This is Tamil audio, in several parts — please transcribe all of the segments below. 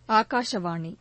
ஆகாஷவாணி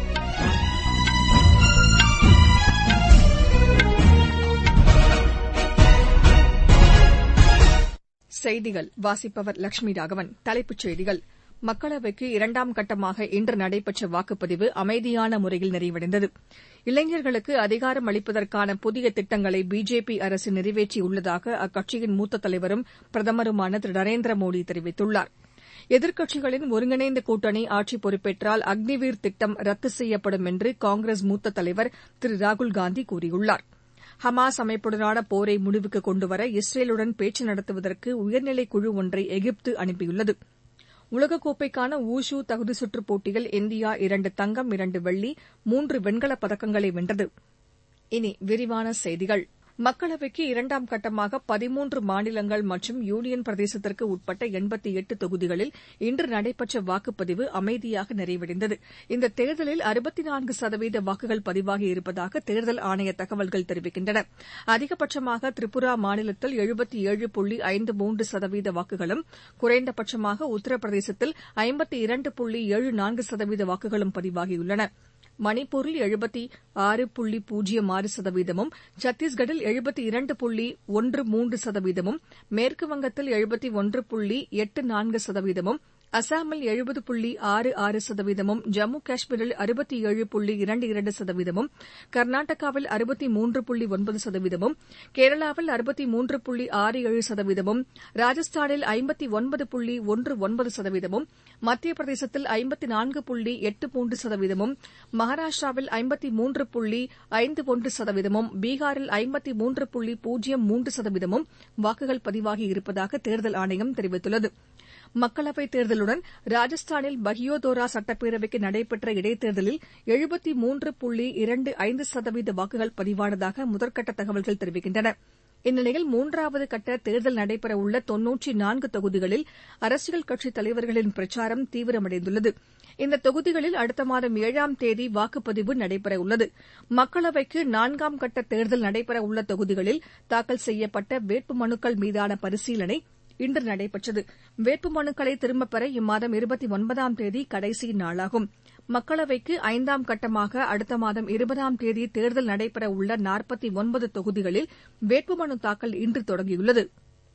செய்திகள் வாசிப்பவர் லட்சுமி ராகவன் தலைப்புச் செய்திகள் மக்களவைக்கு இரண்டாம் கட்டமாக இன்று நடைபெற்ற வாக்குப்பதிவு அமைதியான முறையில் நிறைவடைந்தது இளைஞர்களுக்கு அதிகாரம் அளிப்பதற்கான புதிய திட்டங்களை பிஜேபி அரசு நிறைவேற்றியுள்ளதாக அக்கட்சியின் மூத்த தலைவரும் பிரதமருமான திரு நரேந்திர மோடி தெரிவித்துள்ளார் எதிர்க்கட்சிகளின் ஒருங்கிணைந்த கூட்டணி ஆட்சி பொறுப்பேற்றால் அக்னிவீர் திட்டம் ரத்து செய்யப்படும் என்று காங்கிரஸ் மூத்த தலைவர் திரு ராகுல்காந்தி கூறியுள்ளார் ஹமாஸ் அமைப்புடனான போரை முடிவுக்கு கொண்டுவர இஸ்ரேலுடன் பேச்சு நடத்துவதற்கு உயர்நிலைக் குழு ஒன்றை எகிப்து அனுப்பியுள்ளது உலகக்கோப்பைக்கான வூஷு தகுதிச்சுற்றுப் போட்டியில் இந்தியா இரண்டு தங்கம் இரண்டு வெள்ளி மூன்று வெண்கலப் பதக்கங்களை வென்றது இனி விரிவான செய்திகள் மக்களவைக்கு இரண்டாம் கட்டமாக பதிமூன்று மாநிலங்கள் மற்றும் யூனியன் பிரதேசத்திற்கு உட்பட்ட எண்பத்தி எட்டு தொகுதிகளில் இன்று நடைபெற்ற வாக்குப்பதிவு அமைதியாக நிறைவடைந்தது இந்த தேர்தலில் அறுபத்தி நான்கு சதவீத வாக்குகள் பதிவாகியிருப்பதாக தேர்தல் ஆணைய தகவல்கள் தெரிவிக்கின்றன அதிகபட்சமாக திரிபுரா மாநிலத்தில் எழுபத்தி ஏழு புள்ளி ஐந்து மூன்று சதவீத வாக்குகளும் குறைந்தபட்சமாக உத்தரப்பிரதேசத்தில் ஐம்பத்தி இரண்டு புள்ளி ஏழு நான்கு சதவீத வாக்குகளும் பதிவாகியுள்ளன மணிப்பூரில் எழுபத்தி ஆறு புள்ளி பூஜ்ஜியம் ஆறு சதவீதமும் சத்தீஸ்கட்டில் எழுபத்தி இரண்டு புள்ளி ஒன்று மூன்று சதவீதமும் மேற்குவங்கத்தில் எழுபத்தி ஒன்று புள்ளி எட்டு நான்கு சதவீதமும் அசாமில் எழுபது புள்ளி ஆறு ஆறு சதவீதமும் ஜம்மு காஷ்மீரில் அறுபத்தி ஏழு புள்ளி இரண்டு இரண்டு சதவீதமும் கர்நாடகாவில் அறுபத்தி மூன்று புள்ளி ஒன்பது சதவீதமும் கேரளாவில் அறுபத்தி மூன்று புள்ளி ஆறு ஏழு சதவீதமும் ராஜஸ்தானில் ஐம்பத்தி ஒன்பது புள்ளி ஒன்று ஒன்பது சதவீதமும் மத்திய பிரதேசத்தில் ஐம்பத்தி நான்கு புள்ளி எட்டு மூன்று சதவீதமும் மகாராஷ்டிராவில் ஐம்பத்தி மூன்று புள்ளி ஐந்து ஒன்று சதவீதமும் பீகாரில் ஐம்பத்தி மூன்று புள்ளி பூஜ்ஜியம் மூன்று சதவீதமும் வாக்குகள் பதிவாகியிருப்பதாக தேர்தல் ஆணையம் தெரிவித்துள்ளது மக்களவைத் தேர்தலுடன் ராஜஸ்தானில் பகியோதோரா சட்டப்பேரவைக்கு நடைபெற்ற இடைத்தேர்தலில் எழுபத்தி மூன்று புள்ளி இரண்டு ஐந்து சதவீத வாக்குகள் பதிவானதாக முதற்கட்ட தகவல்கள் தெரிவிக்கின்றன இந்நிலையில் மூன்றாவது கட்ட தேர்தல் நடைபெறவுள்ள தொன்னூற்றி நான்கு தொகுதிகளில் அரசியல் கட்சித் தலைவர்களின் பிரச்சாரம் தீவிரமடைந்துள்ளது இந்த தொகுதிகளில் அடுத்த மாதம் ஏழாம் தேதி வாக்குப்பதிவு நடைபெறவுள்ளது மக்களவைக்கு நான்காம் கட்ட தேர்தல் நடைபெறவுள்ள தொகுதிகளில் தாக்கல் செய்யப்பட்ட வேட்புமனுக்கள் மீதான பரிசீலனை இன்று நடைபெற்றது வேட்புமனுக்களை திரும்பப் பெற இம்மாதம் இருபத்தி ஒன்பதாம் தேதி கடைசி நாளாகும் மக்களவைக்கு ஐந்தாம் கட்டமாக அடுத்த மாதம் இருபதாம் தேதி தேர்தல் நடைபெறவுள்ள நாற்பத்தி ஒன்பது தொகுதிகளில் வேட்புமனு தாக்கல் இன்று தொடங்கியுள்ளது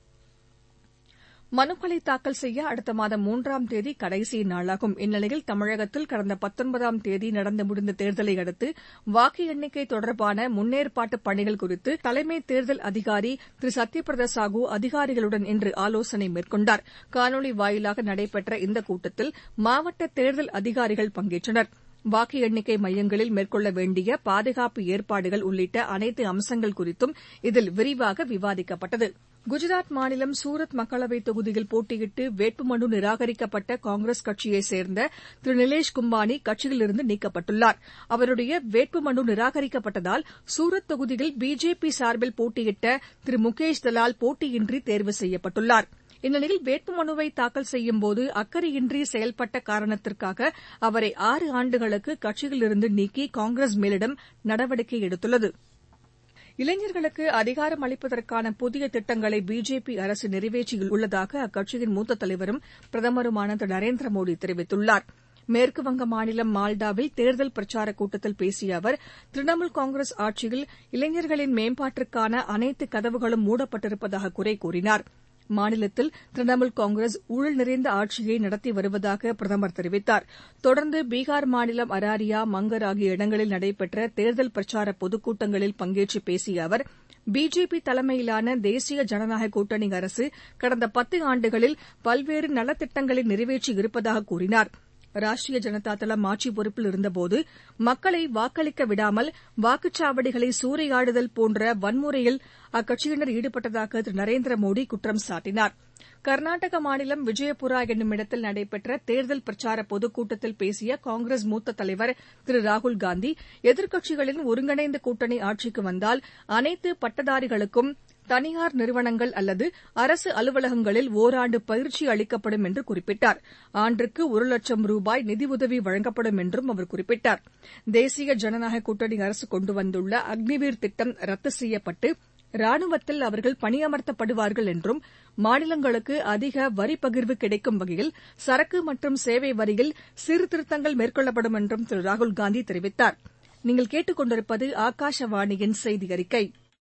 மனுக்களை தாக்கல் செய்ய அடுத்த மாதம் மூன்றாம் தேதி கடைசி நாளாகும் இந்நிலையில் தமிழகத்தில் கடந்த பத்தொன்பதாம் தேதி நடந்து முடிந்த தேர்தலை அடுத்து வாக்கு எண்ணிக்கை தொடர்பான முன்னேற்பாட்டு பணிகள் குறித்து தலைமை தேர்தல் அதிகாரி திரு சத்யபிரதா சாஹூ அதிகாரிகளுடன் இன்று ஆலோசனை மேற்கொண்டார் காணொலி வாயிலாக நடைபெற்ற இந்த கூட்டத்தில் மாவட்ட தேர்தல் அதிகாரிகள் பங்கேற்றனர் வாக்கு எண்ணிக்கை மையங்களில் மேற்கொள்ள வேண்டிய பாதுகாப்பு ஏற்பாடுகள் உள்ளிட்ட அனைத்து அம்சங்கள் குறித்தும் இதில் விரிவாக விவாதிக்கப்பட்டது குஜராத் மாநிலம் சூரத் மக்களவைத் தொகுதியில் போட்டியிட்டு வேட்புமனு நிராகரிக்கப்பட்ட காங்கிரஸ் கட்சியைச் சேர்ந்த திரு நிலேஷ் கும்பானி கட்சியிலிருந்து நீக்கப்பட்டுள்ளார் அவருடைய வேட்புமனு நிராகரிக்கப்பட்டதால் சூரத் தொகுதியில் பிஜேபி சார்பில் போட்டியிட்ட திரு முகேஷ் தலால் போட்டியின்றி தேர்வு செய்யப்பட்டுள்ளார் இந்நிலையில் வேட்புமனுவை தாக்கல் செய்யும்போது அக்கறையின்றி செயல்பட்ட காரணத்திற்காக அவரை ஆறு ஆண்டுகளுக்கு கட்சியிலிருந்து நீக்கி காங்கிரஸ் மேலிடம் நடவடிக்கை எடுத்துள்ளது இளைஞர்களுக்கு அதிகாரம் அளிப்பதற்கான புதிய திட்டங்களை பிஜேபி அரசு நிறைவேற்றியுள்ளதாக அக்கட்சியின் மூத்த தலைவரும் பிரதமருமான திரு நரேந்திர மோடி தெரிவித்துள்ளார் மேற்குவங்க மாநிலம் மால்டாவில் தேர்தல் பிரச்சாரக் கூட்டத்தில் பேசிய அவர் திரிணாமுல் காங்கிரஸ் ஆட்சியில் இளைஞர்களின் மேம்பாட்டிற்கான அனைத்து கதவுகளும் மூடப்பட்டிருப்பதாக குறை கூறினார் மாநிலத்தில் திரிணாமுல் காங்கிரஸ் ஊழல் நிறைந்த ஆட்சியை நடத்தி வருவதாக பிரதமர் தெரிவித்தார் தொடர்ந்து பீகார் மாநிலம் அராரியா மங்கர் ஆகிய இடங்களில் நடைபெற்ற தேர்தல் பிரச்சார பொதுக்கூட்டங்களில் பங்கேற்று பேசிய அவர் பிஜேபி தலைமையிலான தேசிய ஜனநாயக கூட்டணி அரசு கடந்த பத்து ஆண்டுகளில் பல்வேறு நலத்திட்டங்களை நிறைவேற்றி இருப்பதாக கூறினார் ராஷ்டிரிய ஜனதா தளம் ஆட்சி பொறுப்பில் இருந்தபோது மக்களை வாக்களிக்க விடாமல் வாக்குச்சாவடிகளை சூறையாடுதல் போன்ற வன்முறையில் அக்கட்சியினர் ஈடுபட்டதாக திரு நரேந்திர மோடி குற்றம் சாட்டினார் கர்நாடக மாநிலம் விஜயபுரா என்னுமிடத்தில் நடைபெற்ற தேர்தல் பிரச்சார பொதுக்கூட்டத்தில் பேசிய காங்கிரஸ் மூத்த தலைவர் திரு ராகுல்காந்தி எதிர்க்கட்சிகளின் ஒருங்கிணைந்த கூட்டணி ஆட்சிக்கு வந்தால் அனைத்து பட்டதாரிகளுக்கும் தனியார் நிறுவனங்கள் அல்லது அரசு அலுவலகங்களில் ஒராண்டு பயிற்சி அளிக்கப்படும் என்று குறிப்பிட்டார் ஆண்டுக்கு ஒரு லட்சம் ரூபாய் நிதியுதவி வழங்கப்படும் என்றும் அவர் குறிப்பிட்டார் தேசிய ஜனநாயக கூட்டணி அரசு கொண்டு வந்துள்ள அக்னிவீர் திட்டம் ரத்து செய்யப்பட்டு ராணுவத்தில் அவர்கள் பணியமர்த்தப்படுவார்கள் என்றும் மாநிலங்களுக்கு அதிக வரி பகிர்வு கிடைக்கும் வகையில் சரக்கு மற்றும் சேவை வரியில் சீர்திருத்தங்கள் மேற்கொள்ளப்படும் என்றும் திரு ராகுல்காந்தி தெரிவித்தார் நீங்கள் கேட்டுக் கொண்டிருப்பது ஆகாஷவாணியின் செய்தி அறிக்கை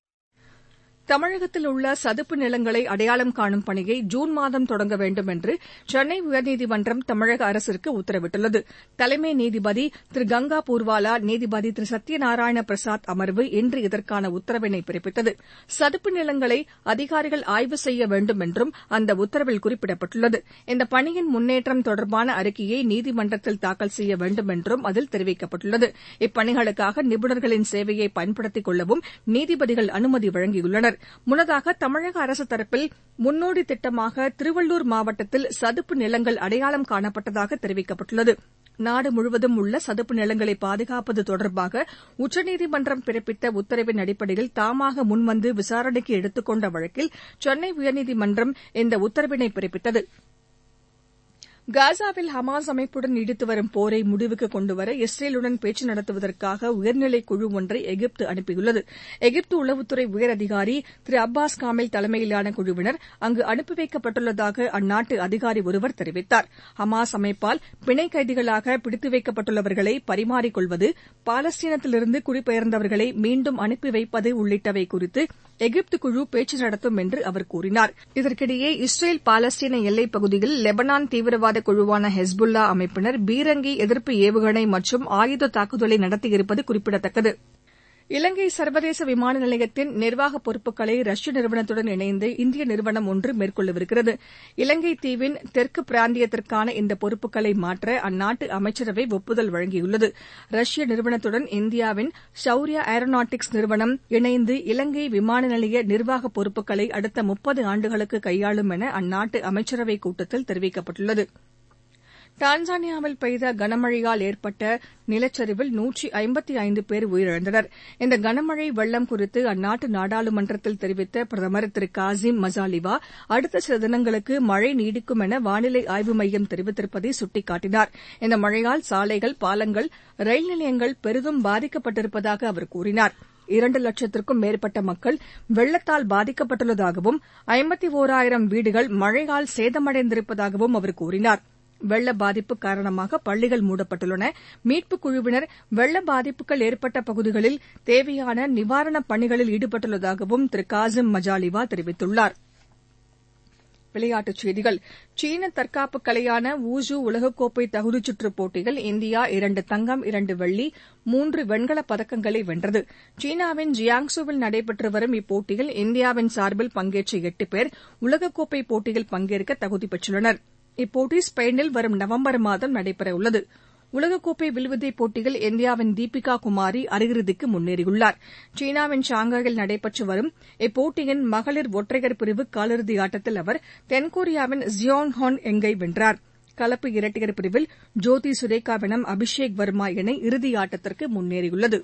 தமிழகத்தில் உள்ள சதுப்பு நிலங்களை அடையாளம் காணும் பணியை ஜூன் மாதம் தொடங்க வேண்டும் என்று சென்னை உயர்நீதிமன்றம் தமிழக அரசிற்கு உத்தரவிட்டுள்ளது தலைமை நீதிபதி திரு கங்கா பூர்வாலா நீதிபதி திரு சத்யநாராயண பிரசாத் அமர்வு இன்று இதற்கான உத்தரவினை பிறப்பித்தது சதுப்பு நிலங்களை அதிகாரிகள் ஆய்வு செய்ய வேண்டும் என்றும் அந்த உத்தரவில் குறிப்பிடப்பட்டுள்ளது இந்த பணியின் முன்னேற்றம் தொடர்பான அறிக்கையை நீதிமன்றத்தில் தாக்கல் செய்ய வேண்டும் என்றும் அதில் தெரிவிக்கப்பட்டுள்ளது இப்பணிகளுக்காக நிபுணர்களின் சேவையை பயன்படுத்திக் கொள்ளவும் நீதிபதிகள் அனுமதி வழங்கியுள்ளனர் முன்னதாக தமிழக அரசு தரப்பில் முன்னோடி திட்டமாக திருவள்ளூர் மாவட்டத்தில் சதுப்பு நிலங்கள் அடையாளம் காணப்பட்டதாக தெரிவிக்கப்பட்டுள்ளது நாடு முழுவதும் உள்ள சதுப்பு நிலங்களை பாதுகாப்பது தொடர்பாக உச்சநீதிமன்றம் பிறப்பித்த உத்தரவின் அடிப்படையில் தாமாக முன்வந்து விசாரணைக்கு எடுத்துக் கொண்ட வழக்கில் சென்னை உயர்நீதிமன்றம் இந்த உத்தரவினை பிறப்பித்தது காசாவில் ஹமாஸ் அமைப்புடன் நீடித்து வரும் போரை முடிவுக்கு கொண்டுவர இஸ்ரேலுடன் பேச்சு நடத்துவதற்காக உயர்நிலை குழு ஒன்றை எகிப்து அனுப்பியுள்ளது எகிப்து உளவுத்துறை உயர் அதிகாரி திரு அப்பாஸ் காமில் தலைமையிலான குழுவினர் அங்கு அனுப்பி வைக்கப்பட்டுள்ளதாக அந்நாட்டு அதிகாரி ஒருவர் தெரிவித்தார் ஹமாஸ் அமைப்பால் பிணை கைதிகளாக பிடித்து வைக்கப்பட்டுள்ளவர்களை பரிமாறிக் கொள்வது பாலஸ்தீனத்திலிருந்து குடிபெயர்ந்தவர்களை மீண்டும் அனுப்பி வைப்பது உள்ளிட்டவை குறித்து எகிப்து குழு பேச்சு நடத்தும் என்று அவர் கூறினார் இதற்கிடையே இஸ்ரேல் பாலஸ்தீன எல்லைப் பகுதியில் லெபனான் தீவிரவாத குழுவான ஹெஸ்புல்லா அமைப்பினர் பீரங்கி எதிர்ப்பு ஏவுகணை மற்றும் ஆயுத தாக்குதலை நடத்தியிருப்பது குறிப்பிடத்தக்கது இலங்கை சர்வதேச விமான நிலையத்தின் நிர்வாக பொறுப்புகளை ரஷ்ய நிறுவனத்துடன் இணைந்து இந்திய நிறுவனம் ஒன்று மேற்கொள்ளவிருக்கிறது இலங்கை தீவின் தெற்கு பிராந்தியத்திற்கான இந்த பொறுப்புகளை மாற்ற அந்நாட்டு அமைச்சரவை ஒப்புதல் வழங்கியுள்ளது ரஷ்ய நிறுவனத்துடன் இந்தியாவின் ஷௌர்யா ஏரோநாட்டிக்ஸ் நிறுவனம் இணைந்து இலங்கை விமான நிலைய நிர்வாக பொறுப்புகளை அடுத்த முப்பது ஆண்டுகளுக்கு கையாளும் என அந்நாட்டு அமைச்சரவைக் கூட்டத்தில் தெரிவிக்கப்பட்டுள்ளது டான்சானியாவில் பெய்த கனமழையால் ஏற்பட்ட நிலச்சரிவில் நூற்றி ஐம்பத்தி ஐந்து பேர் உயிரிழந்தனர் இந்த கனமழை வெள்ளம் குறித்து அந்நாட்டு நாடாளுமன்றத்தில் தெரிவித்த பிரதமர் திரு காசிம் மசாலிவா அடுத்த சில தினங்களுக்கு மழை நீடிக்கும் என வானிலை ஆய்வு மையம் தெரிவித்திருப்பதை சுட்டிக்காட்டினார் இந்த மழையால் சாலைகள் பாலங்கள் ரயில் நிலையங்கள் பெரிதும் பாதிக்கப்பட்டிருப்பதாக அவர் கூறினார் இரண்டு லட்சத்திற்கும் மேற்பட்ட மக்கள் வெள்ளத்தால் பாதிக்கப்பட்டுள்ளதாகவும் ஐம்பத்தி ஒராயிரம் வீடுகள் மழையால் சேதமடைந்திருப்பதாகவும் அவர் கூறினார் வெள்ள பாதிப்பு காரணமாக பள்ளிகள் மூடப்பட்டுள்ளன மீட்புக் குழுவினர் வெள்ள பாதிப்புகள் ஏற்பட்ட பகுதிகளில் தேவையான நிவாரணப் பணிகளில் ஈடுபட்டுள்ளதாகவும் திரு காசிம் மஜாலிவா தெரிவித்துள்ளார் விளையாட்டுச் செய்திகள் சீன தற்காப்பு கலையான வூசு உலகக்கோப்பை தகுதிச்சுற்றுப் போட்டியில் இந்தியா இரண்டு தங்கம் இரண்டு வெள்ளி மூன்று வெண்கலப் பதக்கங்களை வென்றது சீனாவின் ஜியாங்சுவில் நடைபெற்று வரும் இப்போட்டியில் இந்தியாவின் சார்பில் பங்கேற்ற எட்டு பேர் உலகக்கோப்பை போட்டியில் பங்கேற்க தகுதி பெற்றுள்ளனர் இப்போட்டி ஸ்பெயினில் வரும் நவம்பர் மாதம் நடைபெறவுள்ளது உலகக்கோப்பை வில்வித்தை போட்டியில் இந்தியாவின் தீபிகா குமாரி அரையிறுதிக்கு முன்னேறியுள்ளார் சீனாவின் ஷாங்காயில் நடைபெற்று வரும் இப்போட்டியின் மகளிர் ஒற்றையர் பிரிவு காலிறுதி ஆட்டத்தில் அவர் தென்கொரியாவின் ஜியோங் ஹான் எங்கை வென்றார் கலப்பு இரட்டையர் பிரிவில் ஜோதி சுரேகாவிடம் அபிஷேக் வர்மா இணை இறுதியாட்டத்திற்கு முன்னேறியுள்ளது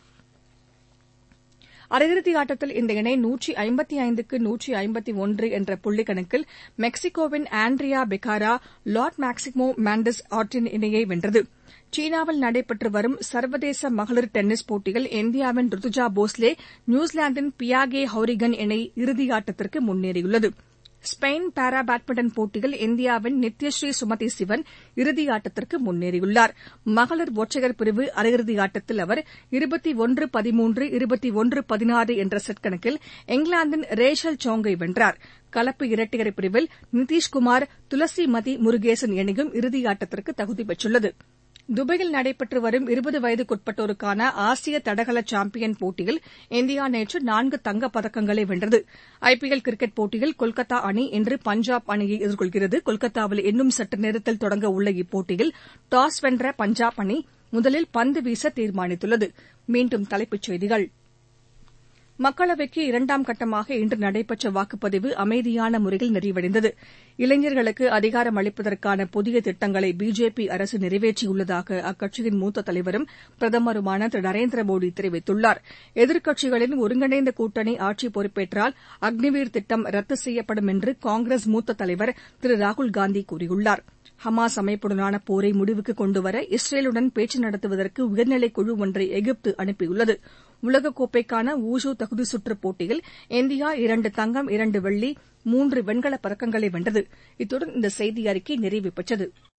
அரையிறுதி ஆட்டத்தில் இந்த இணை நூற்றி ஐம்பத்தி ஐந்துக்கு நூற்றி ஐம்பத்தி ஒன்று என்ற புள்ளி கணக்கில் மெக்சிகோவின் ஆண்ட்ரியா பெக்காரா லாட் மேக்சிமோ மாண்டஸ் ஆர்டின் இணையை வென்றது சீனாவில் நடைபெற்று வரும் சர்வதேச மகளிர் டென்னிஸ் போட்டியில் இந்தியாவின் ருத்துஜா போஸ்லே நியூசிலாந்தின் பியாகே ஹவுரிகன் இணை இறுதியாட்டத்திற்கு முன்னேறியுள்ளது ஸ்பெயின் பாரா பேட்மிண்டன் போட்டியில் இந்தியாவின் நித்யஸ்ரீ சுமதி சிவன் இறுதியாட்டத்திற்கு முன்னேறியுள்ளார் மகளிர் ஒற்றையர் பிரிவு அரையிறுதி ஆட்டத்தில் அவர் இருபத்தி ஒன்று பதிமூன்று இருபத்தி ஒன்று பதினாறு என்ற செட் கணக்கில் இங்கிலாந்தின் ரேஷல் சோங்கை வென்றார் கலப்பு இரட்டையர் பிரிவில் நிதிஷ்குமார் துளசி மதி முருகேசன் இணையும் இறுதியாட்டத்திற்கு தகுதி பெற்றுள்ளது துபாயில் நடைபெற்று வரும் இருபது வயதுக்குட்பட்டோருக்கான ஆசிய தடகள சாம்பியன் போட்டியில் இந்தியா நேற்று நான்கு தங்கப் பதக்கங்களை வென்றது ஐபிஎல் கிரிக்கெட் போட்டியில் கொல்கத்தா அணி இன்று பஞ்சாப் அணியை எதிர்கொள்கிறது கொல்கத்தாவில் இன்னும் சற்று நேரத்தில் தொடங்க உள்ள இப்போட்டியில் டாஸ் வென்ற பஞ்சாப் அணி முதலில் பந்து வீச தீர்மானித்துள்ளது மீண்டும் தலைப்புச் செய்திகள் மக்களவைக்கு இரண்டாம் கட்டமாக இன்று நடைபெற்ற வாக்குப்பதிவு அமைதியான முறையில் நிறைவடைந்தது இளைஞர்களுக்கு அதிகாரம் அளிப்பதற்கான புதிய திட்டங்களை பிஜேபி அரசு நிறைவேற்றியுள்ளதாக அக்கட்சியின் மூத்த தலைவரும் பிரதமருமான திரு நரேந்திர மோடி தெரிவித்துள்ளார் எதிர்க்கட்சிகளின் ஒருங்கிணைந்த கூட்டணி ஆட்சி பொறுப்பேற்றால் அக்னிவீர் திட்டம் ரத்து செய்யப்படும் என்று காங்கிரஸ் மூத்த தலைவர் திரு ராகுல்காந்தி கூறியுள்ளார் ஹமாஸ் அமைப்புடனான போரை முடிவுக்கு கொண்டுவர இஸ்ரேலுடன் பேச்சு நடத்துவதற்கு உயர்நிலைக் குழு ஒன்றை எகிப்து அனுப்பியுள்ளது உலகக்கோப்பைக்கான வூஷு தகுதிச்சுற்றுப் போட்டியில் இந்தியா இரண்டு தங்கம் இரண்டு வெள்ளி மூன்று வெண்கலப் பதக்கங்களை வென்றது இத்துடன் இந்த செய்தியறிக்கை நிறைவு பெற்றது